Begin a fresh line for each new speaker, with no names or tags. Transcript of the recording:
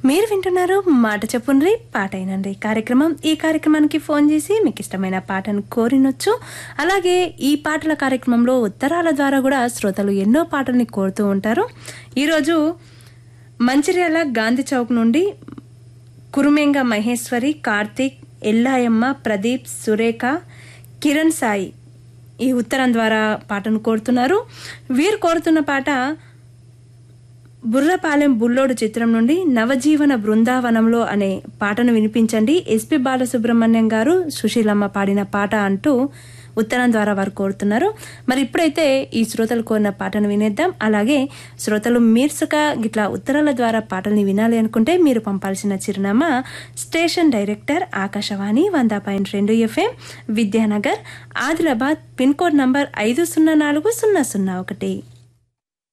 మీరు వింటున్నారు మాట చెప్పుండ్రి పాట అయినండి కార్యక్రమం ఈ కార్యక్రమానికి ఫోన్ చేసి మీకు ఇష్టమైన పాటను కోరినొచ్చు అలాగే ఈ పాటల కార్యక్రమంలో ఉత్తరాల ద్వారా కూడా శ్రోతలు ఎన్నో పాటల్ని కోరుతూ ఉంటారు ఈరోజు మంచిర్యాల గాంధీ చౌక్ నుండి కురుమెంగ మహేశ్వరి కార్తీక్ ఎల్లాయమ్మ ప్రదీప్ సురేఖ కిరణ్ సాయి ఈ ఉత్తరం ద్వారా పాటను కోరుతున్నారు వీరు కోరుతున్న పాట బుర్రపాలెం బుల్లోడు చిత్రం నుండి నవజీవన బృందావనంలో అనే పాటను వినిపించండి ఎస్పి బాలసుబ్రహ్మణ్యం గారు సుశీలమ్మ పాడిన పాట అంటూ ఉత్తరం ద్వారా వారు కోరుతున్నారు మరి ఇప్పుడైతే ఈ శ్రోతలు కోరిన పాటను వినేద్దాం అలాగే శ్రోతలు మీర్సుక గిట్లా ఉత్తరాల ద్వారా పాటల్ని వినాలి అనుకుంటే మీరు పంపాల్సిన చిరునామా స్టేషన్ డైరెక్టర్ ఆకాశవాణి వంద పాయింట్ రెండు FM Vidyanagar Adilabad pin code number ఐదు సున్నా నాలుగు సున్నా సున్నా ఒకటి